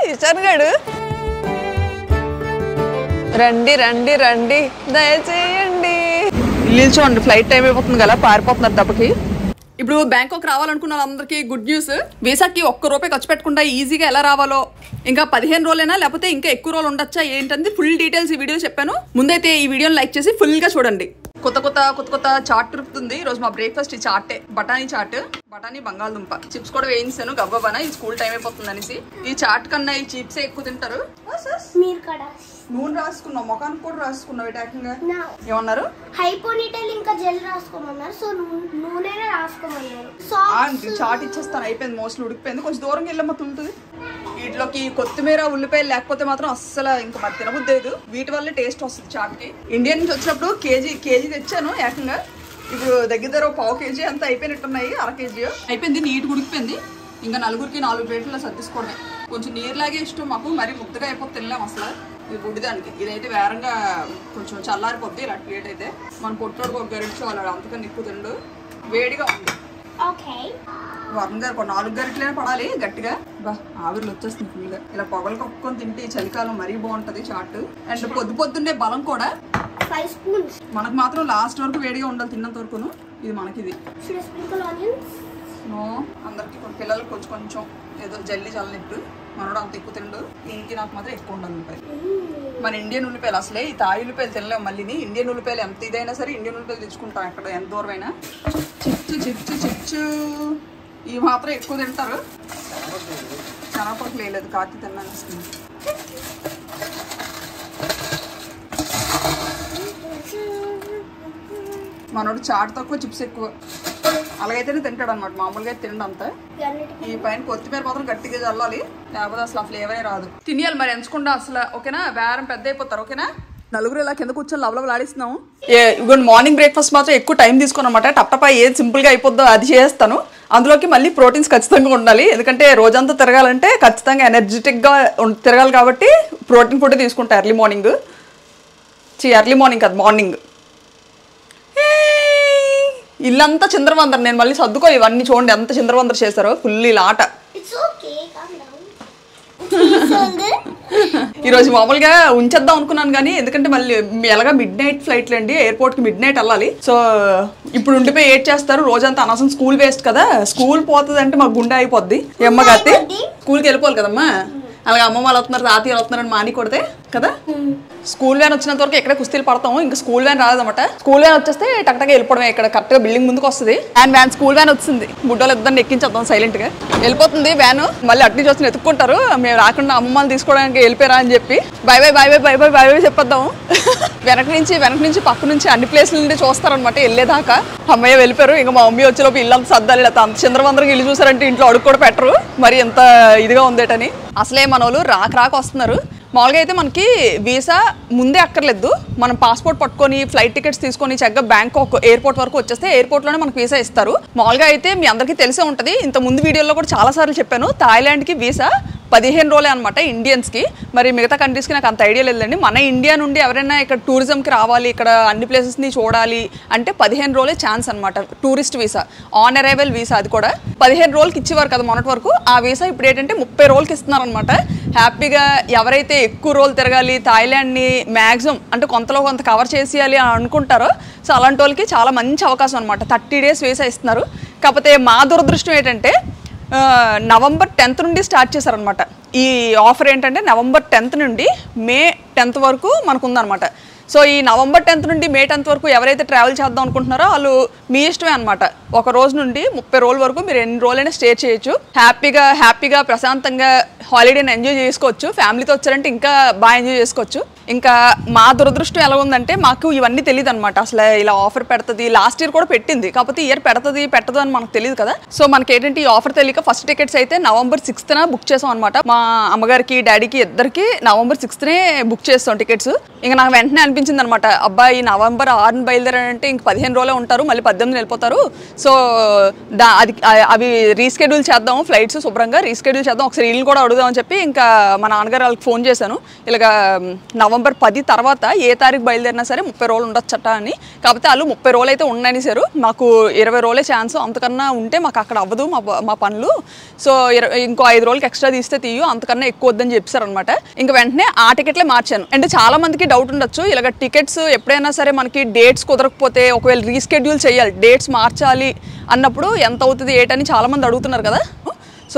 ఇషాన్ గడు రండి రండి రండి దయచేయండి ఇల్లు చూడండి ఫ్లైట్ టైం అయిపోతుంది కదా పారిపోతున్నారు దెబ్బకి ఇప్పుడు బ్యాంకాక్ రావాలనుకున్న వాళ్ళందరికీ గుడ్ న్యూస్ వీసాకి ఒక్క రూపాయి ఖర్చు పెట్టకుండా ఈజీగా ఎలా రావాలో ఇంకా పదిహేను రోజులైనా లేకపోతే ఇంకా ఎక్కువ రోజులు ఉండొచ్చా ఏంటంది ఫుల్ డీటెయిల్స్ ఈ వీడియో చెప్పాను ముందైతే ఈ వీడియోని లైక్ చేసి ఫుల్ గా చూడండి కొత్త కొత్త కొత్త కొత్త చాట్ దొరుకుతుంది ఈ రోజు మా బ్రేక్ఫాస్ట్ ఈ చాటే బఠానీ చాట్ బఠానీ బంగాళదుంప చిప్స్ కూడా వేయించాను గబ్బబాన ఈ స్కూల్ టైం అయిపోతుంది అనేసి ఈ చాట్ కన్నా ఈ చిప్స్ ఎక్కువ తింటారు మీరు కదా నూనె రాసుకున్నావు ముఖానికి కూడా రాసుకున్నావు ఏకంగా నా ఏమన్నారు హైపోనీటల్ ఇంకా జెల్ రాసుకోమన్నారు సో నూ- నూనెనే రాసుకోమన్నారు ఆ, సాక్స్ చాట్ ఇచ్చేస్తాను అయిపోయింది మోస్ట్లీ ఉడికిపోయింది కొంచెం దూరం వెళ్ళమ్మా తుంటుంది వీటిలోకి కొత్తిమీర ఉల్లిపాయలు లేకపోతే మాత్రం అస్సలు ఇంకా మరి తినబుద్ధి లేదు వీటి వల్ల టేస్ట్ వస్తుంది చాట్కి ఇండియా నుంచి వచ్చినప్పుడు కేజీ కేజీ తెచ్చాను ఏకంగా ఇప్పుడు దగ్గర దగ్గర ఒక పావు కేజీ అంతా అయిపోయినట్టున్నాయి అర కేజీ అయిపోయింది నీట్ ఉడికిపోయింది ఇంకా నలుగురికి నాలుగు ప్లేట్లలో సర్దిసుకోవడమే కొంచెం నీరులాగే ఇష్టం మాకు మరి ముద్దగా అయిపోతే తినలేం అసలు ఇది బుడిదానికి ఇదైతే వేరంగా కొంచెం చల్లారిపోద్ది ఇలా ప్లేట్ అయితే మన పొట్టోడు ఒక గరిచి వాళ్ళు అంతకన్నా ఎక్కువ తిండు వేడిగా ఉంది ఓకే వరుణ్ గారు ఒక నాలుగు గరిటలైనా పడాలి గట్టిగా బా ఆవిర్లు వచ్చేస్తుంది ఫుల్గా ఇలా పొగలు కప్పుకొని తింటే ఈ చలికాలం మరీ బాగుంటది చాట్ అండ్ పొద్దు పొద్దున్నే బలం కూడా ఫైవ్ స్పూన్స్ మనకు మాత్రం లాస్ట్ వరకు వేడిగా ఉండాలి తిన్నంత వరకును ఇది మనకిది షుడ్ స్ప్రింకల్ ఆనియన్స్ నో అందరికి కొన్ని పిల్లలకు కొంచెం కొంచెం ఏదో జల్లి చల్లనట్టు మనోడు అంత ఎక్కువ తిండు ఇంకి నాకు మాత్రం ఎక్కువ ఉండాలి ఉల్లిపాయలు మన ఇండియన్ ఉల్లిపాయలు అసలే ఈ తాయి ఉల్లిపాయలు తినలేము మళ్ళీ ఇండియన్ ఉల్లిపాయలు ఎంత ఇదైనా సరే ఇండియన్ ఉల్లిపాయలు తెచ్చుకుంటాం ఎక్కడ ఎంత దూరమైనా చిచ్చు చిచ్చు చిచ్చు ఇవి మాత్రం ఎక్కువ తింటారు శనగపప్పు లేదు కాకి తిన్నాను వస్తుంది మనోడు చాట్ తక్కువ చిప్స్ ఎక్కువ అలాగైతేనే తింటాడు అనమాట మామూలుగా అయితే తినడు అంతా ఇవన్నిటికీ ఈ పైన కొత్తిమీర మాత్రం గట్టిగా చల్లాలి లేకపోతే అసలు ఆ ఫ్లేవరే రాదు తినేయాలి మరి ఎంచకుండా అసలు ఓకేనా బేరం పెద్ద అయిపోతారు ఓకేనా నలుగురు ఇలా కింద కూర్చొని లవలవలు ఆడిస్తున్నాం ఏ ఇవ్వండి మార్నింగ్ బ్రేక్ఫాస్ట్ మాత్రం ఎక్కువ టైం తీసుకోను అనమాట టప్టపా ఏది సింపుల్గా అయిపోద్దో అది చేస్తాను అందులోకి మళ్ళీ ప్రోటీన్స్ ఖచ్చితంగా ఉండాలి ఎందుకంటే రోజంతా తిరగాలంటే ఖచ్చితంగా ఎనర్జెటిక్గా ఉం- తిరగాలి కాబట్టి ప్రోటీన్ ఫుడ్ తీసుకుంటా ఎర్లీ మార్నింగ్ చి ఎర్లీ మార్నింగ్ కాదు మార్నింగ్ ఇల్లంతా చిందరవందర నేను మళ్ళీ సర్దుకో ఇవన్నీ చూడండి ఎంత చిందరవందర చేశారో ఫుల్ ఇలా ఆట ఇట్స్ ఓకే కామ్ డౌన్ ఈరోజు మామూలుగా ఉంచేద్దాం అనుకున్నాను కానీ ఎందుకంటే మళ్ళీ ఎలాగా మిడ్ నైట్ ఫ్లైట్లు అండి ఎయిర్పోర్ట్కి మిడ్ నైట్ వెళ్ళాలి సో ఇప్పుడు ఉండిపోయి ఏడ్ చేస్తారు రోజంతా అనవసరం స్కూల్ వేస్ట్ కదా స్కూల్ పోతుంది అంటే మాకు గుండె అయిపోద్ది ఎమ్మ కత్తి స్కూల్కి వెళ్ళిపోవాలి కదమ్మా అలాగే అమ్మమ్మ వాళ్ళు వస్తున్నారు తాతయ్య వాళ్ళు వస్తున్నారని మాని కొడితే కదా స్కూల్ వ్యాన్ వచ్చినంత వరకు ఇక్కడే కుస్తీలు పడతాము ఇంకా స్కూల్ వ్యాన్ రాదన్నమాట స్కూల్ వ్యాన్ వచ్చేస్తే టక్టగా వెళ్ళిపోవడమే ఇక్కడ కరెక్ట్ గా బిల్డింగ్ ముందుకు వస్తుంది అండ్ వ్యాన్ స్కూల్ వ్యాన్ వచ్చింది బుడ్డోలు ఇద్దరిని ఎక్కించేద్దాం సైలెంట్ గా వెళ్ళిపోతుంది వ్యాన్ మళ్ళీ అటు నుంచి వచ్చి ఎత్తుక్కుంటారు మేము రాకుండా అమ్మమ్మని తీసుకోవడానికి వెళ్ళిపోయారా అని చెప్పి bye bye bye bye bye bye bye bye చెప్పొద్దాము వెనక నుంచి వెనక నుంచి పక్క నుంచి అన్ని ప్లేస్ల నుండి చూస్తారనమాట వెళ్ళేదాకా అమ్మయ్య వెళ్ళిపోయారు ఇంకా మా మమ్మీ వచ్చేలోపు ఇల్లంతా సర్దాలి ఇలా అంత చంద్రమందరికి ఇల్లు చూసారంటే ఇంట్లో అడుగు కూడా పెట్టరు మరి ఎంత ఇదిగా ఉందేటని అసలే మన వాళ్ళు రాక రాక వస్తున్నారు మామూలుగా అయితే మనకి వీసా ముందే అక్కర్లేదు మనం పాస్పోర్ట్ పట్టుకొని ఫ్లైట్ టికెట్స్ తీసుకొని చక్కగా బ్యాంకాక్ ఎయిర్పోర్ట్ వరకు వచ్చేస్తే ఎయిర్పోర్ట్లోనే మనకి వీసా ఇస్తారు మామూలుగా అయితే మీ అందరికీ తెలిసే ఉంటుంది ఇంత ముందు వీడియోలో కూడా చాలాసార్లు చెప్పాను థాయిలాండ్కి వీసా పదిహేను రోజులే అనమాట ఇండియన్స్కి మరి మిగతా కంట్రీస్కి నాకు అంత ఐడియా లేదండి మన ఇండియా నుండి ఎవరైనా ఇక్కడ టూరిజంకి రావాలి ఇక్కడ అన్ని ప్లేసెస్ని చూడాలి అంటే పదిహేను రోజులే ఛాన్స్ అనమాట tourist visa on arrival visa అది కూడా పదిహేను రోజులకి ఇచ్చేవారు కదా మొన్నటి వరకు ఆ వీసా ఇప్పుడు ఏంటంటే ముప్పై రోజులకి ఇస్తున్నారనమాట హ్యాపీగా ఎవరైతే ఎక్కువ రోజులు తిరగాలి థాయిలాండ్ని మ్యాక్సిమం అంటే కొంతలో కొంత కవర్ చేసేయాలి అని అనుకుంటారో సో అలాంటి వాళ్ళకి చాలా మంచి అవకాశం అనమాట థర్టీ డేస్ వీసా ఇస్తున్నారు కాకపోతే మా దురదృష్టం ఏంటంటే ఆ, నవంబర్ టెన్త్ నుండి స్టార్ట్ చేశారనమాట ఈ ఆఫర్ ఏంటంటే నవంబర్ టెన్త్ నుండి మే టెన్త్ వరకు మనకు ఉందన్నమాట సో ఈ నవంబర్ టెన్త్ నుండి మే టెన్త్ వరకు ఎవరైతే ట్రావెల్ చేద్దాం అనుకుంటున్నారో వాళ్ళు మీ ఇష్టమే అనమాట ఒక రోజు నుండి ముప్పై రోజుల వరకు మీరు ఎన్ని రోజులైనా స్టే చేయొచ్చు హ్యాపీగా హ్యాపీగా ప్రశాంతంగా హాలిడేని ఎంజాయ్ చేసుకోవచ్చు ఫ్యామిలీతో వచ్చారంటే ఇంకా బాగా ఎంజాయ్ చేసుకోవచ్చు ఇంకా మా దురదృష్టం ఎలా ఉందంటే మాకు ఇవన్నీ తెలియదు అనమాట అసలు ఇలా ఆఫర్ పెడుతుంది లాస్ట్ ఇయర్ కూడా పెట్టింది కాకపోతే ఇయర్ పెడుతుంది పెట్టదు అని మనకు తెలియదు కదా సో మనకి ఏంటంటే ఈ ఆఫర్ తెలియక ఫస్ట్ టికెట్స్ అయితే నవంబర్ సిక్స్త్న బుక్ చేసాం అనమాట మా అమ్మగారికి డాడీకి ఇద్దరికి నవంబర్ సిక్స్త్నే బుక్ చేస్తాం టికెట్స్ ఇంకా నాకు వెంటనే అనిపించింది అనమాట అబ్బాయి నవంబర్ ఆరుని బయలుదేరారంటే ఇంక పదిహేను రోజులే ఉంటారు మళ్ళీ పద్దెనిమిది వెళ్ళిపోతారు సో దా అది ఆ- అవి రీస్కెడ్యూల్ చేద్దాం ఫ్లైట్స్ శుభ్రంగా రీస్కెడ్యూల్ చేద్దాం ఒకసారి వీళ్ళని కూడా అడుగుదాం అడుగుదామని చెప్పి ఇంకా మా నాన్నగారు వాళ్ళకి ఫోన్ చేశాను ఇలాగ మ్, నవంబర్ పది తర్వాత ఏ తారీఖు బయలుదేరినా సరే ముప్పై రోజులు ఉండొచ్చట అని కాకపోతే వాళ్ళు ముప్పై రోజులు అయితే ఉండనిసారు మాకు ఇరవై రోజులే ఛాన్స్ అంతకన్నా ఉంటే మాకు అక్కడ అవ్వదు మా ప- మా పనులు సో ఇరవై ఇంకో ఐదు రోజులకి ఎక్స్ట్రా తీస్తే తీయు అంతకన్నా ఎక్కువ వద్దని చెప్పారనమాట ఇంకా వెంటనే ఆ టికెట్లే మార్చాను అండ్ చాలా మందికి డౌట్ ఉండొచ్చు ఇలాగ టికెట్స్ ఎప్పుడైనా సరే మనకి డేట్స్ కుదరకపోతే ఒకవేళ రీస్కెడ్యూల్ చేయాలి డేట్స్ మార్చాలి అన్నప్పుడు ఎంత అవుతుంది ఏంటని చాలా మంది అడుగుతున్నారు కదా సో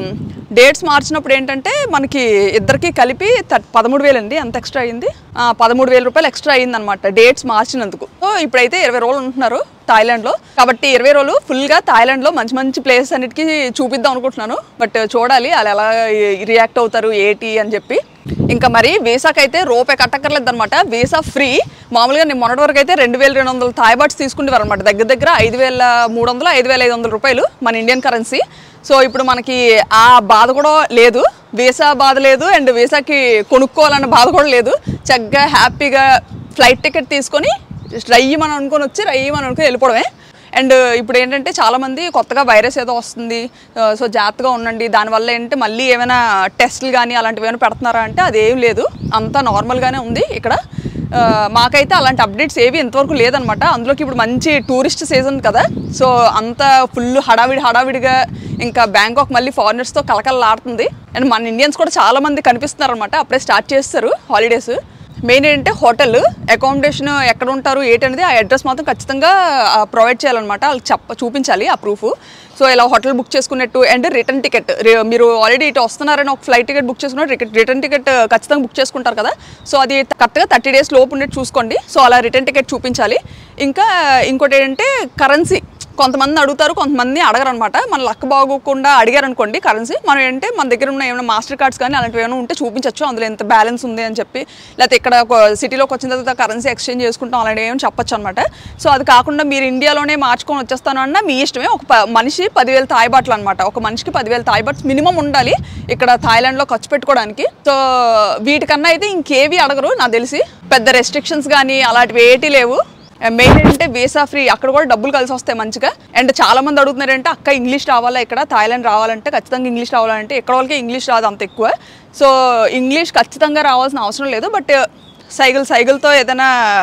డేట్స్ మార్చినప్పుడు ఏంటంటే మనకి ఇద్దరికి కలిపి థర్- పదమూడు వేలు అండి ఎంత ఎక్స్ట్రా అయింది ఆ, పదమూడు వేల రూపాయలు ఎక్స్ట్రా అయింది అనమాట డేట్స్ మార్చినందుకు సో ఇప్పుడైతే ఇరవై రోజులు ఉంటున్నారు థాయిలాండ్లో కాబట్టి ఇరవై రోజులు ఫుల్గా థాయిలాండ్లో మంచి మంచి ప్లేసెస్ అన్నిటికీ చూపిద్దాం అనుకుంటున్నాను బట్ చూడాలి వాళ్ళు ఎలా రియాక్ట్ అవుతారు ఏంటి అని చెప్పి ఇంకా మరి వీసాకి అయితే రూపాయి కట్టక్కర్లేదు అనమాట వీసా ఫ్రీ మామూలుగా నేను మొన్నటి వరకు అయితే రెండు వేల రెండు వందల థాయిబాట్స్ తీసుకుంటేవారు అనమాట దగ్గర దగ్గర ఐదు వేల మూడు వందలు ఐదు వేల ఐదు వందల రూపాయలు మన ఇండియన్ కరెన్సీ సో ఇప్పుడు మనకి ఆ బాధ కూడా లేదు వీసా బాధ లేదు అండ్ వీసాకి కొనుక్కోవాలన్న బాధ కూడా లేదు చక్కగా హ్యాపీగా ఫ్లైట్ టికెట్ తీసుకొని రయ్యమని అనుకొని వచ్చి రయ్యమని అనుకొని వెళ్ళిపోవడమే అండ్ ఇప్పుడు ఏంటంటే చాలామంది కొత్తగా వైరస్ ఏదో వస్తుంది ఆ, సో జాగ్రత్తగా ఉండండి దానివల్ల ఏంటంటే మళ్ళీ ఏమైనా టెస్టులు కానీ అలాంటివి ఏమైనా పెడుతున్నారా అంటే అదేం లేదు అంతా నార్మల్గానే ఉంది ఇక్కడ ఆ, మాకైతే అలాంటి అప్డేట్స్ ఏవి ఇంతవరకు లేదనమాట అందులోకి ఇప్పుడు మంచి టూరిస్ట్ సీజన్ కదా సో అంత ఫుల్ హడావిడి హడావిడిగా ఇంకా బ్యాంకాక్ మళ్ళీ ఫారినర్స్తో కలకలలాడుతుంది అండ్ మన ఇండియన్స్ కూడా చాలా మంది కనిపిస్తున్నారు అనమాట అప్పుడే స్టార్ట్ చేస్తారు హాలిడేస్ మెయిన్ ఏంటంటే హోటల్ అకామిడేషన్ ఎక్కడ ఉంటారు ఏంటనేది ఆ అడ్రస్ మాత్రం ఖచ్చితంగా ప్రొవైడ్ చేయాలన్నమాట వాళ్ళకి చెప్ప చూపించాలి ఆ ప్రూఫ్ సో ఇలా హోటల్ బుక్ చేసుకున్నట్టు అండ్ రిటర్న్ టికెట్ మీరు ఆల్రెడీ ఇటు వస్తున్నారని ఒక ఫ్లైట్ టికెట్ బుక్ చేసుకున్నట్టు రిటర్న్ టికెట్ ఖచ్చితంగా బుక్ చేసుకుంటారు కదా సో అది కరెక్ట్గా థర్టీ డేస్ లోపు ఉండేది చూసుకోండి సో అలా రిటర్న్ టికెట్ చూపించాలి ఇంకా ఇంకోటి ఏంటంటే కరెన్సీ కొంతమంది అడుగుతారు కొంతమంది అడగరు అనమాట మన లక్ బాగోకుండా అడిగారు అనుకోండి కరెన్సీ మనం ఏంటంటే మన దగ్గర ఉన్న ఏమైనా మాస్టర్ కార్డ్స్ కానీ అలాంటివి ఏమైనా ఉంటే చూపించవచ్చు అందులో ఎంత బ్యాలెన్స్ ఉంది అని చెప్పి లేకపోతే ఇక్కడ ఒక సిటీలోకి వచ్చిన తర్వాత కరెన్సీ ఎక్స్చేంజ్ చేసుకుంటాం అలాంటివి ఏమైనా చెప్పొచ్చు అనమాట సో అది కాకుండా మీరు ఇండియాలోనే మార్చుకొని వచ్చేస్తాను అన్న మీ ఇష్టమే ఒక ప- మనిషి పదివేల తాయిబాట్లు అనమాట ఒక మనిషికి పదివేల తాయిబాట్స్ మినిమం ఉండాలి ఇక్కడ థాయిలాండ్లో ఖర్చు పెట్టుకోవడానికి సో వీటికన్నా అయితే ఇంకేవి అడగరు నాకు తెలిసి పెద్ద రెస్ట్రిక్షన్స్ కానీ అలాంటివి ఏటి లేవు మెయిన్ ఏంటంటే వీసా ఫ్రీ అక్కడ కూడా డబ్బులు కలిసి వస్తాయి మంచిగా అండ్ చాలా మంది అడుగుతున్నారంటే అక్క ఇంగ్లీష్ రావాలా ఇక్కడ థాయిలాండ్ రావాలంటే ఖచ్చితంగా ఇంగ్లీష్ రావాలంటే ఎక్కడ వాళ్ళకి ఇంగ్లీష్ రాదు అంత ఎక్కువ సో ఇంగ్లీష్ ఖచ్చితంగా రావాల్సిన అవసరం లేదు బట్ సైకిల్ సైకిల్తో ఏదైనా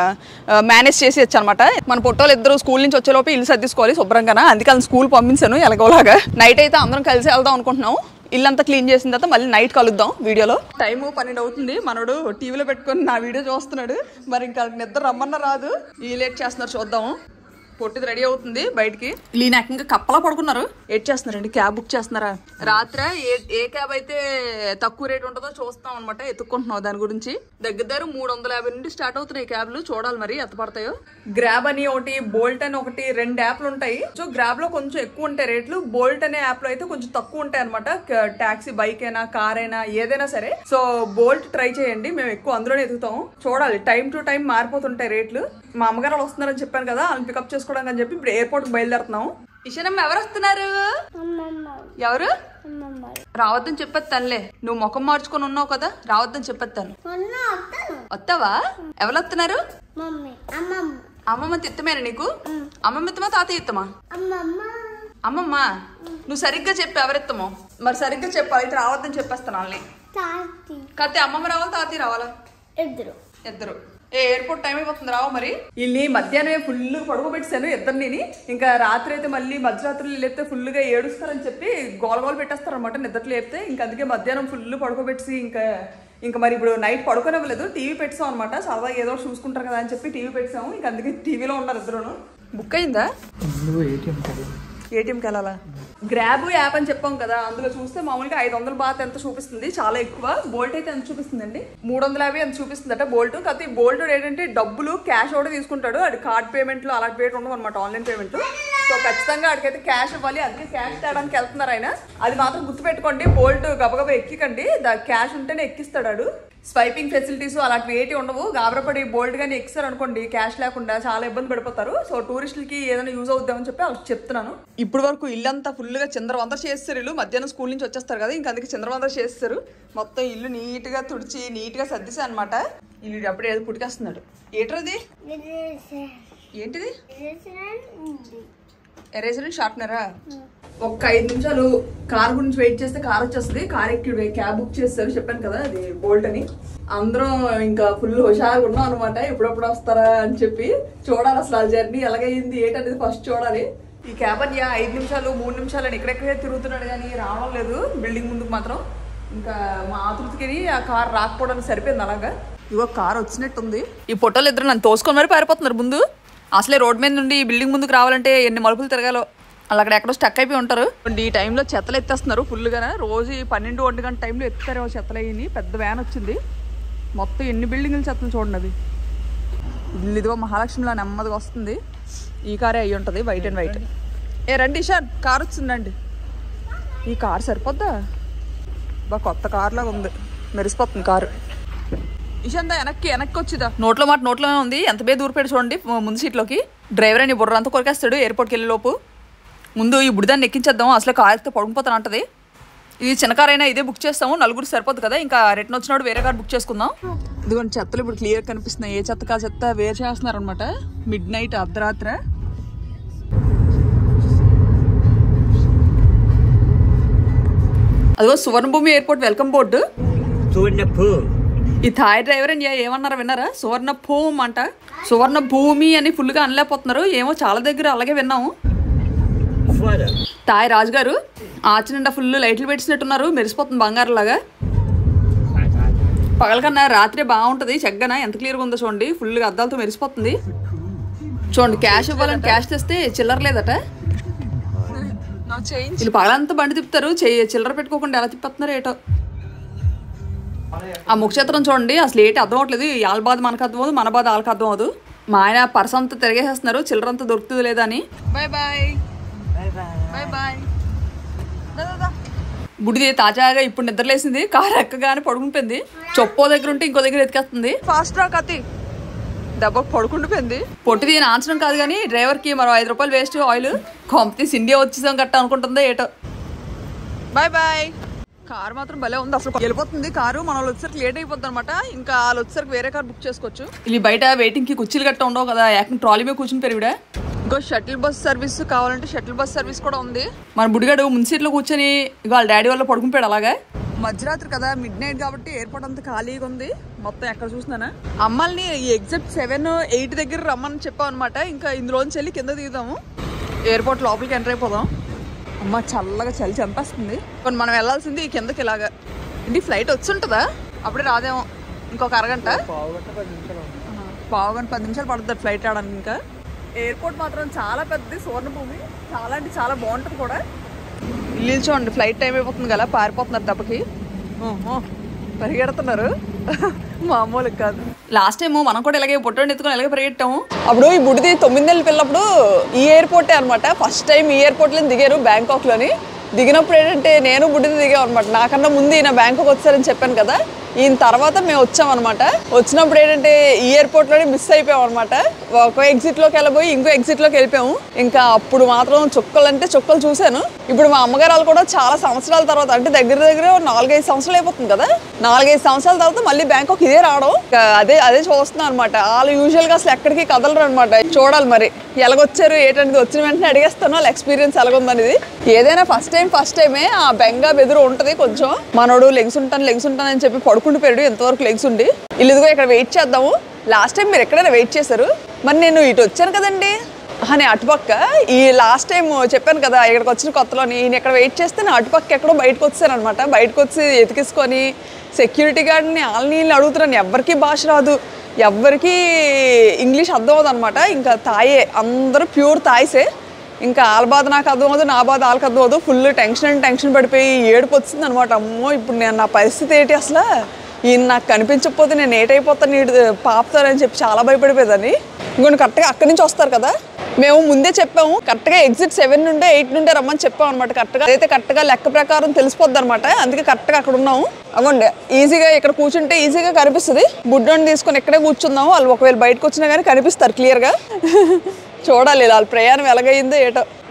మేనేజ్ చేసి అనమాట మన పొట్టోలు ఇద్దరు స్కూల్ నుంచి వచ్చేలోపు ఇల్లు సర్దిసుకోవాలి శుభ్రంగా అందుకే వాళ్ళని స్కూల్ పంపించాను ఎలాగోలాగా నైట్ అయితే అందరం కలిసి వెళ్దాం అనుకుంటున్నాం ఇల్లంతా క్లీన్ చేసిన తర్వాత మళ్ళీ నైట్ కలుద్దాం వీడియోలో టైం పన్నెండు అవుతుంది మనోడు టీవీలో పెట్టుకొని నా వీడియో చూస్తున్నాడు మరి ఇంకా నిద్ర రమ్మన్న రాదు ఈ లేట్ చేస్తున్నారు చూద్దాము పొట్టిది రెడీ అవుతుంది బయటికి లీన ఏకంగా కప్పలా పడుకున్నారు ఏట్ చేస్తున్నారండి క్యాబ్ బుక్ చేస్తున్నారా రాత్రి ఏ ఏ క్యాబ్ అయితే తక్కువ రేట్ ఉంటుందో చూస్తాం అనమాట ఎత్తుక్కుంటున్నాం దాని గురించి దగ్గర దగ్గర మూడు వందల యాభై నుండి స్టార్ట్ అవుతున్నాయి క్యాబ్లు చూడాలి మరి ఎంత పడతాయో గ్రాబ్ అని ఒకటి బోల్ట్ అని ఒకటి రెండు యాప్లు ఉంటాయి సో గ్రాబ్ లో కొంచెం ఎక్కువ ఉంటాయి రేట్లు బోల్ట్ అనే యాప్ లో అయితే కొంచెం తక్కువ ఉంటాయి అనమాట టాక్సీ బైక్ అయినా కార్ అయినా ఏదైనా సరే సో బోల్ట్ ట్రై చేయండి మేము ఎక్కువ అందులోనే ఎదుగుతాం చూడాలి టైం టు టైం మారిపోతుంటాయి రేట్లు మా అమ్మగారు వాళ్ళు వస్తున్నారని చెప్పాను కదా వాళ్ళని పికప్ చేసుకోవడానికి అని చెప్పి ఇప్పుడు ఎయిర్పోర్ట్ బయలుదేరుతున్నాం ఇషనమ్మ ఎవరు వస్తున్నారు అమ్మమ్మ ఎవరు అమ్మమ్మ రావద్దని చెప్పేది తనలే నువ్వు ముఖం మార్చుకొని ఉన్నావు కదా రావద్దని చెప్పేది తను మొన్న వస్తాను వస్తావా ఎవరు వస్తున్నారు మమ్మీ అమ్మమ్మ అమ్మమ్మ తిత్తమేనా నీకు అమ్మమ్మ ఇత్తమా తాతయ్య ఇత్తమా అమ్మమ్మ అమ్మమ్మ నువ్వు సరిగ్గా చెప్పు ఎవరిత్తమో మరి సరిగ్గా చెప్పు అయితే రావద్దని చెప్పేస్తాను వాళ్ళని తాతి కాకపోతే అమ్మమ్మ రావాలి తాతయ్య రావాలా ఇద్దరు ఇద్దరు ఏ ఎయిర్పోర్ట్ టైం అయిపోతుంది రావు మరి వీళ్ళని మధ్యాహ్నమే ఫుల్ పడుకోబెట్టేశాను ఇద్దరిని ఇంకా రాత్రి అయితే మళ్ళీ మధ్యరాత్రులు లేపితే ఫుల్గా ఏడుస్తారని చెప్పి గోల గోల పెట్టేస్తారు అనమాట నిద్ర లేపితే ఇంకా అందుకే మధ్యాహ్నం ఫుల్ పడుకోబెట్టి ఇంకా ఇంకా మరి ఇప్పుడు నైట్ పడుకోనివ్వలేదు టీవీ పెట్టాం అనమాట సరదాగా ఏదో ఒకటి చూసుకుంటారు కదా అని చెప్పి టీవీ పెట్టాము ఇంకా అందుకే టీవీలో ఉన్నారు ఇద్దరును బుక్ అయిందా నువ్వు ఏటీఎం కదా ఏటీఎంకి వెళ్ళాలా గ్రాబ్ యాప్ అని చెప్పాం కదా అందులో చూస్తే మామూలుగా ఐదు వందల బాత్ ఎంత చూపిస్తుంది చాలా ఎక్కువ బోల్ట్ అయితే ఎంత చూపిస్తుందండి మూడు వందల యాభై ఎంత చూపిస్తుందట బోల్ట్ కాకపోతే ఈ బోల్ట్ ఏంటంటే డబ్బులు క్యాష్ కూడా తీసుకుంటాడు అది కార్డ్ పేమెంట్లు అలాంటి పేమెంట్ ఉండవు అనమాట ఆన్లైన్ పేమెంట్ సో ఖచ్చితంగా అడిగైతే క్యాష్ ఇవ్వాలి అందుకే క్యాష్ తేడానికి వెళ్తున్నారు ఆయన అది మాత్రం గుర్తుపెట్టుకోండి బోల్ట్ గబగబా ఎక్కికండి దా క్యాష్ ఉంటేనే ఎక్కిస్తాడు వాడు. స్వైపింగ్ ఫెసిలిటీస్ అలాంటివి ఏటి ఉండవు గాబరపడి బోల్డ్ గానీ ఎక్కిస్తారు అనుకోండి క్యాష్ లేకుండా చాలా ఇబ్బంది పడిపోతారు సో టూరిస్టులకి ఏదైనా యూజ్ అవుద్దామని చెప్పి వాళ్ళకి చెప్తున్నాను ఇప్పుడు వరకు ఇల్లంతా ఫుల్గా చంద్రవందర చేస్తారు ఇల్లు మధ్యాహ్నం స్కూల్ నుంచి వచ్చేస్తారు కదా ఇంకా అందుకే చంద్రవందర చేస్తారు మొత్తం ఇల్లు నీట్గా తుడిచి నీట్గా సర్దిసా అనమాట ఇల్లు అప్పుడే ఏదో పుట్టుకేస్తున్నాడు ఏట్రది ఏంటిది ఎరేజర్ షార్ప్నరా ఒక్క ఐదు నిమిషాలు కార్ గురించి వెయిట్ చేస్తే కార్ వచ్చేస్తుంది కార్ ఎక్కి క్యాబ్ బుక్ చేస్తారు చెప్పాను కదా అది బోల్ట్ అని అందరం ఇంకా ఫుల్ హుషారుగా ఉన్నాం అనమాట ఎప్పుడెప్పుడు వస్తారా అని చెప్పి చూడాలి అసలు ఆ జర్నీ ఎలాగైంది ఏంటనేది ఫస్ట్ చూడాలి ఈ క్యాబ్ అని ఐదు నిమిషాలు మూడు నిమిషాలు అని ఇక్కడెక్కడే తిరుగుతున్నాడు కానీ రావడం లేదు బిల్డింగ్ ముందుకు మాత్రం ఇంకా మా ఆతృతికి ఆ కార్ రాకపోవడానికి సరిపోయింది అలాగా ఇగో కార్ వచ్చినట్టుంది ఈ ఫోటోలు ఇద్దరు నన్ను తోసుకొని మరి పారిపోతున్నారు ముందు అసలే రోడ్ మీద నుండి ఈ బిల్డింగ్ ముందుకు రావాలంటే ఎన్ని మలుపులు తిరగాలో అలా అక్కడ ఎక్కడో స్టక్ అయిపోయి ఉంటారు అండ్ ఈ టైంలో చెత్తలు ఎత్తేస్తున్నారు ఫుల్గా రోజు ఈ పన్నెండు ఒంటి గంట టైంలో ఎత్తుతారు చెత్తలు అయ్యి పెద్ద వ్యాన్ వచ్చింది మొత్తం ఎన్ని బిల్డింగ్లు చెత్తలు చూడండి అది ఇల్లు ఇదిగో మహాలక్ష్మిలా నెమ్మదిగా వస్తుంది ఈ కారే అయ్యి ఉంటుంది వైట్ అండ్ వైట్ ఏ రండి ఇషాన్ కార్ వచ్చిందండి ఈ కార్ సరిపోద్దా బా కొత్త కార్ లాగా ఉంది మెరిసిపోతుంది కారు ఇషంతా వెనక్కి వెనక్కి వచ్చిదా నోట్లో మాట నోట్లోనే ఉంది ఎంత బే దూరపెట్టి చూడండి ము- ముందు సీట్లోకి డ్రైవర్ అని బుర్ర అంతా కొరికేస్తాడు ఎయిర్పోర్ట్కి వెళ్ళే లోపు ముందు ఈ బుడిదాన్ని ఎక్కించేద్దాం అసలు కార్ ఎక్కితే పడుకుపోతాను అంటది ఇది చిన్న కార్ అయినా ఇదే బుక్ చేస్తాము నలుగురు సరిపోదు కదా ఇంకా రిటర్న్ వచ్చినప్పుడు వేరే కార్ బుక్ చేసుకుందాం ఇదిగోండి చెత్తలు ఇప్పుడు క్లియర్ కనిపిస్తున్నాయి ఏ చెత్త కా చెత్త వేరు చేస్తున్నారు అనమాట మిడ్ నైట్ అర్ధరాత్ర అదిగో Suvarnabhumi airport welcome board Suvarnapur. ఈ థాయ్ డ్రైవర్ అని ఏమన్నారా విన్నారా సువర్ణ భూమ్ అంట సువర్ణ భూమి అని ఫుల్గా అనలేకపోతున్నారు ఏమో చాలా దగ్గర అలాగే విన్నాము Father. తాయ్ రాజు గారు ఆచి నిండా ఫుల్ లైట్లు పెట్టినట్టున్నారు మెరిసిపోతుంది బంగారం లాగా పగల కన్నా రాత్రి బాగుంటుంది చెగ్గన ఎంత క్లియర్గా ఉందో చూడండి ఫుల్గా అద్దాలతో మెరిసిపోతుంది చూడండి క్యాష్ ఇవ్వాలని క్యాష్ తెస్తే చిల్లర లేదట వీళ్ళు పగలంతా బండి తిప్పుతారు చెయ్యి చిల్లర పెట్టుకోకుండా ఎలా తిప్పుతున్నారు ఏటో ఆ ముఖచిత్రం చూడండి అసలు ఏంటి అర్థం అవట్లేదు వాళ్ళ బాధ మనకు అర్థం అవ్వదు మన బాధ వాళ్ళకి అర్థం అవ్వదు మా ఆయన పర్స్ అంతా తిరిగేసేస్తున్నారు చిల్లర అంతా దొరుకుతుంది లేదా అని బాయ్ బాయ్ బాయ్ బాయ్ బుడిది తాజాగా ఇప్పుడు నిద్రలేసింది కారు ఎక్కగానే పడుకుంటుంది చొప్పో దగ్గర ఉంటే ఇంకో దగ్గర ఎతికేస్తుంది ఫాస్ట్ రా కత్తి దెబ్బకు పడుకుండిపోయింది పొట్టిది ఆన్సరం కాదు కానీ డ్రైవర్కి మరో ఐదు రూపాయలు వేస్ట్ ఆయిల్ కొంపతీసి ఇండియా వచ్చేసాం కట్ట అనుకుంటుందో ఏటో బాయ్ బాయ్ కారు మాత్రం భలే ఉంది అసలు వెళ్ళిపోతుంది కారు మన వాళ్ళు వచ్చేసరికి లేట్ అయిపోతుంది అనమాట ఇంకా వాళ్ళు వచ్చేసరికి వేరే కార్ బుక్ చేసుకోవచ్చు ఇది బయట వెయిటింగ్ కి కుర్చీలు గట్ట ఉండవు కదా ఏకంగా ట్రాలీ మీద కూర్చుని పెరివిడ ఇంకో షటిల్ బస్ సర్వీస్ కావాలంటే షటిల్ బస్ సర్వీస్ కూడా ఉంది మన బుడిగాడు ముందు సీట్లో కూర్చొని ఇక వాళ్ళ డాడీ వల్ల పడుకుంటాడు అలాగా మధ్యరాత్రి కదా మిడ్ నైట్ కాబట్టి ఎయిర్పోర్ట్ అంతా ఖాళీగా ఉంది మొత్తం ఎక్కడ చూసినానా అమ్మాయిని ఈ ఎగ్జిట్ సెవెన్ ఎయిట్ దగ్గర రమ్మని చెప్పాం అనమాట ఇంకా ఇందులోంచి వెళ్ళి కింద దిగుదాము ఎయిర్పోర్ట్ లోపలికి ఎంటర్ అయిపోదాం అమ్మ చల్లగా చలి చంపేస్తుంది కొన్ని మనం వెళ్ళాల్సింది ఈ కిందకి ఇలాగా ఇంటి ఫ్లైట్ వచ్చి ఉంటుందా అప్పుడే రాదేమో ఇంకొక అరగంట పావు గంట పది నిమిషాలు పడుతుంది ఫ్లైట్ రావడానికి ఇంకా ఎయిర్పోర్ట్ మాత్రం చాలా పెద్దది సువర్ణభూమి చాలా అంటే చాలా బాగుంటుంది కూడా ఇల్లు చూడండి ఫ్లైట్ టైం అయిపోతుంది కదా పారిపోతున్నారు దెబ్బకి ఓహో, పరిగెడుతున్నారు మామూలు కాదు లాస్ట్ టైం మనం కూడా ఇలాగే పొట్టండి ఎత్తుకొని ఇలాగే పరిగెట్టాము అప్పుడు ఈ బుడిది తొమ్మిది నెలలు పిల్లప్పుడు ఈ ఎయిర్పోర్టే అనమాట ఫస్ట్ టైం ఈ ఎయిర్పోర్ట్లో దిగారు బ్యాంకాక్ లోని దిగినప్పుడు ఏంటంటే నేను బుడిది దిగాం అనమాట నాకన్నా ముందు ఈయన బ్యాంకాక్ వచ్చారని చెప్పాను కదా ఈయన తర్వాత మేము వచ్చామన్నమాట వచ్చినప్పుడు ఏంటంటే ఈ ఎయిర్పోర్ట్ లోనే మిస్ అయిపోయాం అనమాట ఒక ఎగ్జిట్ లోకి వెళ్ళబోయి ఇంకో ఎగ్జిట్ లోకి వెళ్ళిపోయాము ఇంకా అప్పుడు మాత్రం చుక్కలు అంటే చుక్కలు చూశాను ఇప్పుడు మా అమ్మగారు వాళ్ళు కూడా చాలా సంవత్సరాల తర్వాత అంటే దగ్గర దగ్గర నాలుగైదు సంవత్సరాలు అయిపోతుంది కదా నాలుగైదు సంవత్సరాల తర్వాత మళ్ళీ బ్యాంకాక్ ఇదే రావడం ఇంకా అదే అదే చూస్తున్నాను అనమాట వాళ్ళు యూజువల్ గా అసలు ఎక్కడికి కదలరు అనమాట చూడాలి మరి ఎలాగొచ్చారు ఏంటనేది వచ్చిన వెంటనే అడిగేస్తాను వాళ్ళ ఎక్స్పీరియన్స్ ఎలాగుందనేది ఏదైనా ఫస్ట్ టైం ఫస్ట్ టైమే ఆ బెంగా బెదురు ఉంటది కొంచెం మనోడు లెగ్స్ ఉంటాను లెగ్స్ ఉంటాను అని చెప్పి పడుకుంటూ పెరుడు ఎంతవరకు లెగ్స్ ఉండి వీళ్ళు ఇదిగో ఇక్కడ వెయిట్ చేద్దాము లాస్ట్ టైం మీరు ఎక్కడైనా వెయిట్ చేశారు మరి నేను ఇటు వచ్చాను కదండి అని అటుపక్క ఈ లాస్ట్ టైం చెప్పాను కదా ఇక్కడికి వచ్చిన కొత్తలోని నేను ఇక్కడ వెయిట్ చేస్తే నా అటుపక్క ఎక్కడో బయటకు వచ్చాను అనమాట బయటకు వచ్చి ఎతికేసుకొని సెక్యూరిటీ గార్డ్ని వాళ్ళని వీళ్ళని అడుగుతున్నాను ఎవరికి భాష రాదు ఎవ్వరికి ఇంగ్లీష్ అర్థం అవ్వదు అనమాట ఇంకా తాయే అందరూ ప్యూర్ తాయిసే ఇంకా వాళ్ళ బాధ నాకు అర్థం అవ్వదు నా బాధ వాళ్ళకి అర్థం అవ్వదు ఫుల్ టెన్షన్ అండ్ టెన్షన్ పడిపోయి ఏడుపు వచ్చింది అనమాట అమ్మో ఇప్పుడు నేను నా పరిస్థితి ఏంటి అసలు ఈయన నాకు కనిపించకపోతే నేను ఏటైపోతాను నీడు పాపుతానని చెప్పి చాలా భయపడిపోయేదాన్ని ఇంకొన్ని కరెక్ట్గా అక్కడి నుంచి వస్తారు కదా మేము ముందే చెప్పాము కరెక్ట్గా ఎగ్జిట్ సెవెన్ నుండే ఎయిట్ నుండే రమ్మని చెప్పాం అనమాట కరెక్ట్గా అయితే కరెక్ట్గా లెక్క ప్రకారం తెలిసిపోద్ది అనమాట అందుకే కరెక్ట్గా అక్కడ ఉన్నాము అవ్వండి ఈజీగా ఇక్కడ కూర్చుంటే ఈజీగా కనిపిస్తుంది బుడ్డోని తీసుకొని ఇక్కడే కూర్చుందాము వాళ్ళు ఒకవేళ బయటకు వచ్చినా కానీ కనిపిస్తారు క్లియర్గా చూడాలి వాళ్ళ ప్రయాణం ఎలాగైందో ఏటో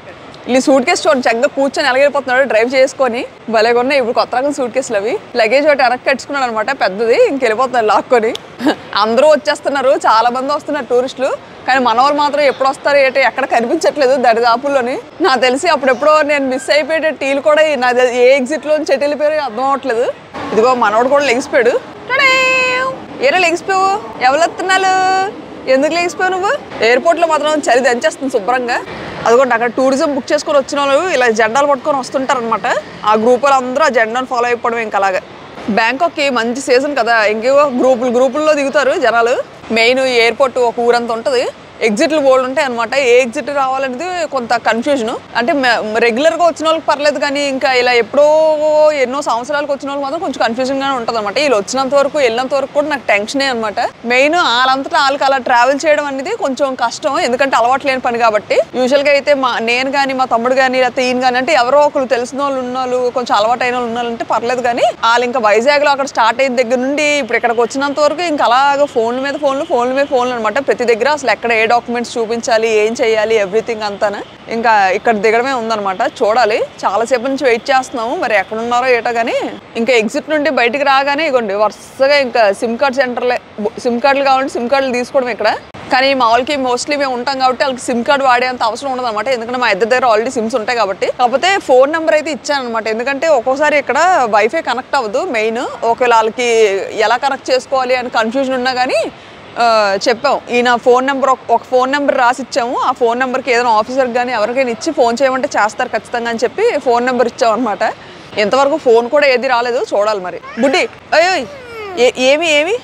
ఈ సూట్ కేసు చూడండి చక్కగా కూర్చొని ఎలాగైపోతున్నాడు డ్రైవ్ చేసుకొని భలే ఉన్నాయి ఇప్పుడు కొత్త రకం సూట్ కేసులు అవి లగేజ్ ఒకటి వెనక్కి కట్టుకున్నాడు అనమాట పెద్దది ఇంకెళ్ళిపోతున్నాడు లాక్కొని అందరూ వచ్చేస్తున్నారు చాలా మంది వస్తున్నారు టూరిస్టులు కానీ మనవాళ్ళు మాత్రం ఎప్పుడు వస్తారు ఏంటి ఎక్కడ కనిపించట్లేదు దరిదాపుల్లోని నాకు తెలిసి అప్పుడెప్పుడో నేను మిస్ అయిపోయే టీలు కూడా ఈ- నా తె- ఏ ఎగ్జిట్లో చెట్టు వెళ్ళిపోయారో అర్థం అవ్వట్లేదు ఇదిగో మనవాడు కూడా లెగిసిపోయాడు టడేవ్! ఏరా లెగిసిపోయావు ఎవరు వస్తున్నారు ఎందుకు లేచిపోయావు నువ్వు ఎయిర్పోర్ట్ లో మాత్రం చలి దంచేస్తుంది శుభ్రంగా అదిగోండి అక్కడ టూరిజం బుక్ చేసుకొని వచ్చిన వాళ్ళు ఇలా జెండాలు పట్టుకొని వస్తుంటారు అనమాట ఆ గ్రూప్ వాళ్ళు అందరూ ఆ జెండాను ఫాలో అయిపోవడం ఇంకా అలాగా బ్యాంకాక్కి మంచి సీజన్ కదా ఇంకేవో గ్రూపులు గ్రూపుల్లో దిగుతారు జనాలు మెయిన్ ఎయిర్పోర్ట్ ఒక ఊరంతా ఉంటుంది ఎగ్జిట్లు బోల్డ్ ఉంటాయి అనమాట ఏ ఎగ్జిట్ రావాలనేది కొంత కన్ఫ్యూజన్ అంటే రెగ్యులర్గా వచ్చిన వాళ్ళకి పర్లేదు కానీ ఇంకా ఇలా ఎప్పుడో ఎన్నో సంవత్సరాలకు వచ్చిన వాళ్ళకి మాత్రం కొంచెం కన్ఫ్యూజన్ గానే ఉంటుంది అనమాట వీళ్ళు వచ్చినంత వరకు వెళ్ళినంత వరకు కూడా నాకు టెన్షనే అనమాట మెయిన్ వాళ్ళంతటా వాళ్ళకి అలా ట్రావెల్ చేయడం అనేది కొంచెం కష్టం ఎందుకంటే అలవాటు లేని పని కాబట్టి యూజువల్గా అయితే మా నేను కానీ మా తమ్ముడు కానీ లేకపోతే ఈయన కానీ అంటే ఎవరో ఒకరు తెలిసిన వాళ్ళు ఉన్న వాళ్ళు కొంచెం అలవాటు అయిన వాళ్ళు ఉన్న వాళ్ళు అంటే పర్లేదు కానీ వాళ్ళు ఇంకా వైజాగ్లో అక్కడ స్టార్ట్ అయిన దగ్గర నుండి ఇప్పుడు ఇక్కడికి వచ్చినంత వరకు ఇంకా అలాగ ఫోన్ల మీద ఫోన్లు ఫోన్ల మీద ఫోన్లు అనమాట ప్రతి దగ్గర అసలు ఎక్కడ ఏ డాక్యుమెంట్స్ చూపించాలి ఏం చేయాలి ఎవ్రీథింగ్ అంతానే ఇంకా ఇక్కడ దిగడమే ఉందన్నమాట చూడాలి చాలాసేపు నుంచి వెయిట్ చేస్తున్నాము మరి ఎక్కడ ఉన్నారో ఏటో కానీ ఇంకా ఎగ్జిట్ నుండి బయటికి రాగానే ఇగోండి వరుసగా ఇంకా సిమ్ కార్డ్ సెంటర్లే సిమ్ కార్డులు కావాలంటే సిమ్ కార్డులు తీసుకోవడం ఇక్కడ కానీ మా వాళ్ళకి మోస్ట్లీ మేము ఉంటాం కాబట్టి వాళ్ళకి సిమ్ కార్డ్ వాడేంత అవసరం ఉండదు అనమాట ఎందుకంటే మా ఇద్దరి దగ్గర ఆల్రెడీ సిమ్స్ ఉంటాయి కాబట్టి కాకపోతే ఫోన్ నెంబర్ అయితే ఇచ్చాను అనమాట ఎందుకంటే ఒక్కోసారి ఇక్కడ వైఫై కనెక్ట్ అవ్వదు మెయిన్ ఒకవేళ వాళ్ళకి ఎలా కనెక్ట్ చేసుకోవాలి అని కన్ఫ్యూజన్ ఉన్నా కానీ ఆ, చెప్పాం ఈయన ఫోన్ నెంబర్ ఒక ఫోన్ నెంబర్ రాసి ఇచ్చాము ఆ ఫోన్ నెంబర్కి ఏదైనా ఆఫీసర్కి కానీ ఎవరికైనా ఇచ్చి ఫోన్ చేయమంటే చేస్తారు ఖచ్చితంగా అని చెప్పి ఫోన్ నెంబర్ ఇచ్చాం అనమాట ఇంతవరకు ఫోన్ కూడా ఏది రాలేదు చూడాలి మరి బుడ్డి అయ్యో ఏ- ఏమి ఏమి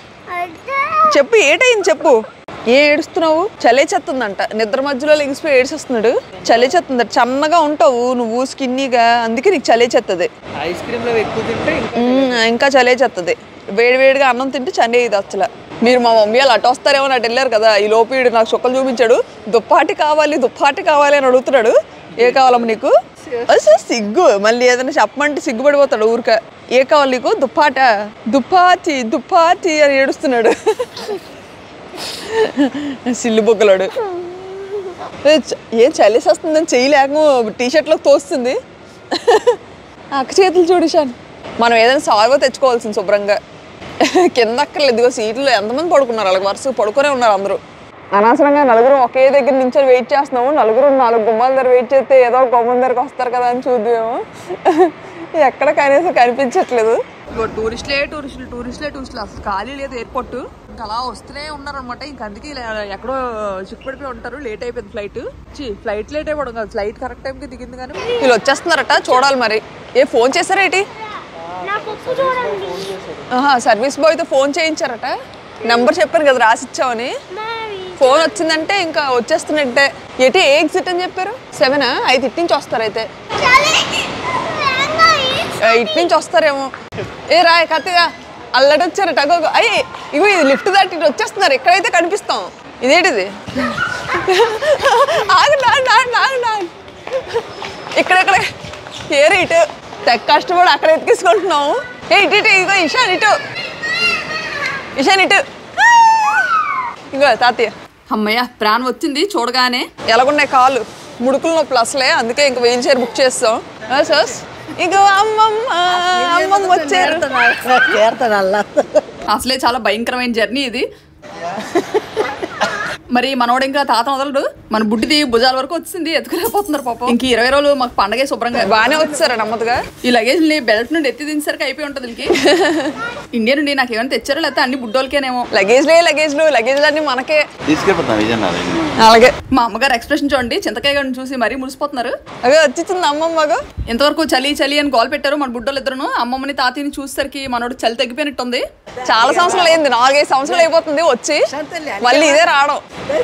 చెప్పు ఏటైంది చెప్పు ఏ ఏడుస్తున్నావు చలి చెత్తుందంట నిద్ర మధ్యలో లెగిసిపోయి ఏడ్చేస్తున్నాడు చలి చెత్తుంది చన్నగా ఉంటావు నువ్వు స్కిన్నీగా అందుకే నీకు చలి చెత్తది ఐస్ క్రీమ్ లో ఎక్కువ తింటే ఇంకా మ్మ్, ఇంకా చలే చెత్తది వేడి వేడిగా అన్నం తింటే చండే ఇది అసలు మీరు మా మమ్మీ వాళ్ళు అటు వస్తారేమో అని అటు వెళ్ళారు కదా ఈ లోపు వీడు నాకు చుక్కలు చూపించాడు దుప్పాటి కావాలి దుప్పాటి కావాలి అని అడుగుతున్నాడు ఏ కావాలమ్మ నీకు అసలు సిగ్గు మళ్ళీ ఏదైనా చెప్పమంటే సిగ్గుపడిపోతాడు ఊరిక ఏ కావాలి నీకు దుప్పాట దుప్పాతి దుప్పాతి అని ఏడుస్తున్నాడు సిల్లు బొగ్గలాడు ఏ చ- ఏం చలిసి వస్తుందని చేయలేక టీ షర్ట్లోకి తోస్తుంది అక్క చేతులు చూడిశాను మనం ఏదైనా సాల్వ తెచ్చుకోవాల్సింది శుభ్రంగా కింద అక్కర్లేదు ఇదిగో సీట్లో ఎంతమంది పడుకున్నారు అలాగ వరుస పడుకునే ఉన్నారు అందరూ అనవసరంగా నలుగురు ఒకే దగ్గర నుంచి వెయిట్ చేస్తున్నాము నలుగురు నాలుగు గుమ్మాల దగ్గర వెయిట్ చేస్తే ఏదో ఒక గుమ్మం దగ్గరకు వస్తారు కదా అని చూద్దాము ఎక్కడ కనీసం కనిపించట్లేదు ఇగో టూరిస్టులే టూరిస్టులు టూరిస్టులే టూరిస్టులు అసలు ఖాళీ లేదు ఎయిర్పోర్ట్ ఇంకా అలా వస్తూనే ఉన్నారనమాట ఇంక అందుకే ఇలా ఎక్కడో చిక్కుపడిపోయి ఉంటారు లేట్ అయిపోయింది ఫ్లైట్ చి ఫ్లైట్ లేట్ అయిపోవడం కాదు ఫ్లైట్ కరెక్ట్ టైంకి దిగింది కానీ వీళ్ళు వచ్చేస్తున్నారట చూడాలి మరి ఏ ఫోన్ చేశారా ఏంటి నా పప్పు చూడండి ఆహా సర్వీస్ బాయ్తో ఫోన్ చేయించారట నెంబర్ చెప్పారు కదా రాసిచ్చామని మరి ఫోన్ వచ్చిందంటే ఇంకా వచ్చేస్తున్నట్టే ఎటు ఏ ఎగ్జిట్ అని చెప్పారు సెవెనా ఐదు ఇటు నుంచి వస్తారు అయితే ఆ, ఇటు నుంచి వస్తారేమో ఏ రాయ్ కత్తిగా అల్లటి వచ్చారట అగో అగో. అయ్యి ఇగో ఇది లిఫ్ట్ దాటి ఇటు వచ్చేస్తున్నారు ఎక్కడైతే కనిపిస్తాం ఇదేంటిది ఆగు నాగు నాగు నాగు నాగు ఇక్కడెక్కడ ఏరు ఇటు తెగ కష్టపడి అక్కడ ఎత్తుకేసుకుంటున్నాము ఏ ఇటు ఇటు ఇగో ఇషాన్ ఇటు ఇషాన్ ఇటు ఇగో తాతయ్య అమ్మయ్య ప్రాణం వచ్చింది చూడగానే ఎలాగున్నాయి కాళ్ళు ముడుకులు నొప్పులు అసలే అందుకే ఇంక వీల్ చైర్ బుక్ చేస్తాం సోస్ ఇగో అమ్మమ్మ అమ్మమ్మ వచ్చారు అసలే చాలా భయంకరమైన జర్నీ ఇది మరి మనోడు ఇంకా తాత వదలడు మన బుడ్డిది భుజాల వరకు వచ్చింది ఎత్తుకులేకపోతున్నారు పాపం ఇంక ఇరవై రోజులు మాకు పండగే శుభ్రంగా బాగానే వచ్చారు నమ్మదుగా ఈ లగేజ్ ని బెల్ట్ నుండి ఎత్తి దించసరికి అయిపోయి ఉంటుంది వీళ్ళకి ఇండియా నుండి నాకు ఏమైనా తెచ్చారో లేకపోతే అన్ని బుడ్డోళ్ళకేనేమో లగేజ్లే లగేజ్లు లగేజ్లు అన్ని మనకే తీసుకెళ్ళిపోతాం విజయనగరం అలాగే మా అమ్మగారు ఎక్స్ప్రెషన్ చూడండి చింతకాయ గారిని చూసి మరీ మురిసిపోతున్నారు అదే వచ్చింది అమ్మమ్మగా ఇంతవరకు చలి చలి అని గోల్ పెట్టారు మన బుడ్డోళ్ళు ఇద్దరును అమ్మమ్మని తాతయ్యని చూసేసరికి మనోడు చలి తగ్గిపోయినట్టుంది చాలా సంవత్సరాలు అయింది నాలుగైదు సంవత్సరాలు అయిపోతుంది వచ్చి మళ్ళీ ఇదే రావడం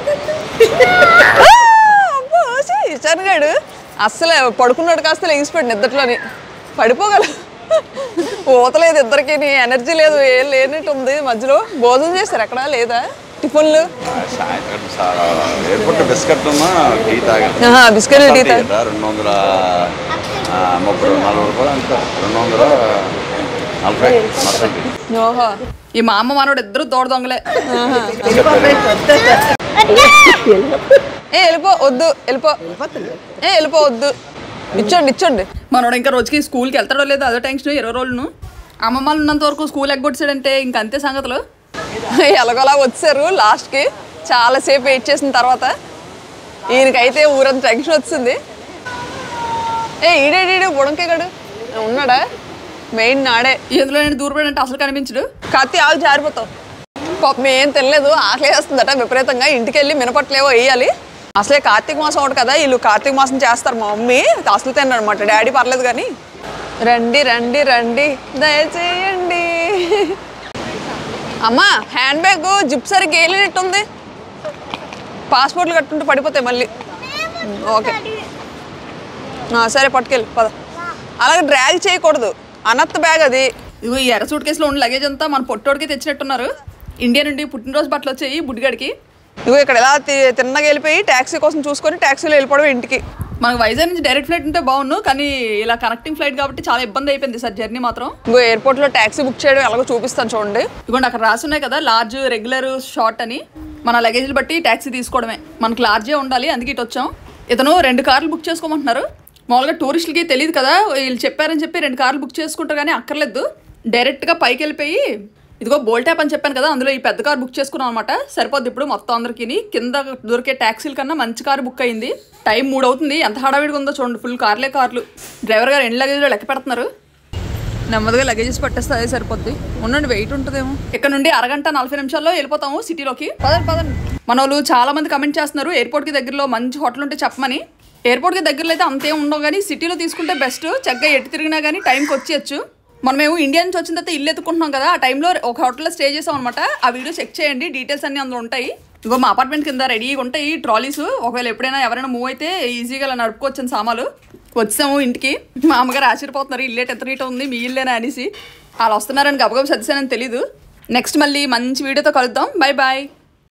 ఆ, అబ్బో, ఛీ, ఇచ్చాను గాడు అస్సలే పడుకున్నాడు కాస్త లెగిసిపోయాడు నిద్రలోని పడిపోగలరు ఊతలేదు ఇద్దరికి ఎనర్జీ లేదు ఏం లేనట్టు ఉంది మధ్యలో భోజనం చేస్తారు ఎక్కడ లేదా టిఫిన్లు సాయంత్రం సార్ ఎయిర్పోర్ట్ బిస్కెట్ ఉన్నా టీ తాగాను ఆహా, బిస్కెట్లు టీ తాగా కదా, రెండు వందల ఆ, ముప్పై నలభై రూపాయలు అంత రెండు వందల నలభై మొత్తం టీ. ఓహో ఈ మా అమ్మ మనోడు ఇద్దరు దోడ దొంగలే ఆహా. ఏ వెళ్ళిపో వద్దు వెళ్ళిపో ఏ వెళ్ళిపో వద్దు ఇచ్చోండి ఇచ్చోండి మనోడు ఇంకా రోజుకి స్కూల్కి వెళ్తాడో లేదో అదో టెన్షన్ ఇరవై రోజులను అమ్మమ్మ ఉన్నంత వరకు స్కూల్ ఎగ్గొట్టాడంటే ఇంక అంతే సంగతులు ఎలాగోలా వచ్చారు లాస్ట్కి చాలాసేపు వెయిట్ చేసిన తర్వాత ఈయనకైతే ఊరంత టెన్షన్ వచ్చింది ఏ ఈడేడీడు బుడంకేగాడు ఉన్నాడా మెయిన్ నాడే ఎందులో నేను దూరపడంటే అసలు కనిపించడు కత్తి ఆగు జారిపోతావు పాపం ఏం తినలేదు ఆకలి వేస్తుందట విపరీతంగా ఇంటికి వెళ్ళి మినపట్లేవో వేయాలి అసలే కార్తీక మాసం ఒకటి కదా వీళ్ళు కార్తీక మాసం చేస్తారు మా మమ్మీ అసలు తిన్నాడు అనమాట డాడీ పర్లేదు కానీ రండి రండి రండి దయచేయండి అమ్మా హ్యాండ్ బ్యాగ్ జిప్ సరిగ్గా వేయలేనట్టుంది పాస్పోర్ట్లు కట్టుంటే పడిపోతాయి మళ్ళీ ఓకే ఆ, సరే పట్టుకెళ్ళి పద అలాగే డ్రాగ్ చేయకూడదు అనత్త బ్యాగ్ అది ఇగో ఈ ఎర్ర సూట్ కేసులో ఉన్న లగేజ్ అంతా మన పొట్టోడికి తెచ్చినట్టున్నారు ఇండియా నుండి పుట్టినరోజు బట్టలు వచ్చాయి బుడ్డిగాడికి ఇగో ఇక్కడ ఎలా తి- తిన్నగా వెళ్ళిపోయి ట్యాక్సీ కోసం చూసుకొని ట్యాక్సీలో వెళ్ళిపోవడం ఇంటికి మనకు వైజాగ్ నుంచి డైరెక్ట్ ఫ్లైట్ ఉంటే బాగుండు కానీ ఇలా కనెక్టింగ్ ఫ్లైట్ కాబట్టి చాలా ఇబ్బంది అయిపోయింది సార్ జర్నీ మాత్రం ఇంకో ఎయిర్పోర్ట్ లో ట్యాక్సీ బుక్ చేయడం ఎలాగో చూపిస్తాను చూడండి ఇదిగోండి అక్కడ రాసి ఉన్నాయి కదా లార్జ్ రెగ్యులర్ షార్ట్ అని మన లగేజ్లు బట్టి ట్యాక్సీ తీసుకోవడమే మనకు లార్జే ఉండాలి అందుకే ఇటు వచ్చాం ఇతను రెండు కార్లు బుక్ చేసుకోమంటున్నారు మామూలుగా టూరిస్టులకి తెలియదు కదా వీళ్ళు చెప్పారని చెప్పి రెండు కార్లు బుక్ చేసుకుంటారు కానీ అక్కర్లేదు డైరెక్ట్గా పైకి వెళ్ళిపోయి ఇదిగో బోల్టాప్ అని చెప్పాను కదా అందులో ఈ పెద్ద కార్ బుక్ చేసుకున్నాం అనమాట సరిపోద్ది ఇప్పుడు మొత్తం అందరికి కింద దొరికే ట్యాక్సీల కన్నా మంచి కారు బుక్ అయింది టైం మూడు అవుతుంది ఎంత హడావిడిగా ఉందో చూడండి ఫుల్ కార్లే కార్లు డ్రైవర్ గారు ఎన్ని లగేజ్లో లెక్క పెడుతున్నారు నెమ్మదిగా లగేజెస్ పట్టేస్తే అదే సరిపోద్ది ఉండండి వెయిట్ ఉంటుందేమో ఇక్కడ నుండి అరగంట నలభై నిమిషాల్లో వెళ్ళిపోతాము సిటీలోకి పదండి పదండి మన వాళ్ళు చాలా మంది కమెంట్ చేస్తున్నారు ఎయిర్పోర్ట్కి దగ్గరలో మంచి హోటల్ ఉంటే చెప్పమని ఎయిర్పోర్ట్కి దగ్గరలో అయితే అంతేం ఉండవు కానీ సిటీలో తీసుకుంటే బెస్ట్ చక్కగా ఎటు తిరిగినా కానీ టైంకి వచ్చేయచ్చు మనమేమో ఇండియా నుంచి వచ్చిన తర్వాత ఇల్లు ఎత్తుకుంటున్నాం కదా ఆ టైంలో ఒక హోటల్లో స్టే చేసాం అనమాట ఆ వీడియో చెక్ చేయండి డీటెయిల్స్ అన్ని అందులో ఉంటాయి ఇగో మా అపార్ట్మెంట్ కింద రెడీగా ఉంటాయి ట్రాలీస్ ఒకవేళ ఎప్పుడైనా ఎవరైనా మూవ్ అయితే ఈజీగా అలా నడుపుకోవచ్చు సామాలు వచ్చాము ఇంటికి మా అమ్మగారు ఆశ్చర్యపోతున్నారు ఇల్లేట్ ఎంత నీట్ ఉంది మీ ఇల్లేనా అనేసి వాళ్ళు వస్తున్నారని గబగబ సర్దిసానని తెలీదు నెక్స్ట్ మళ్ళీ మంచి వీడియోతో కలుద్దాం బాయ్ బాయ్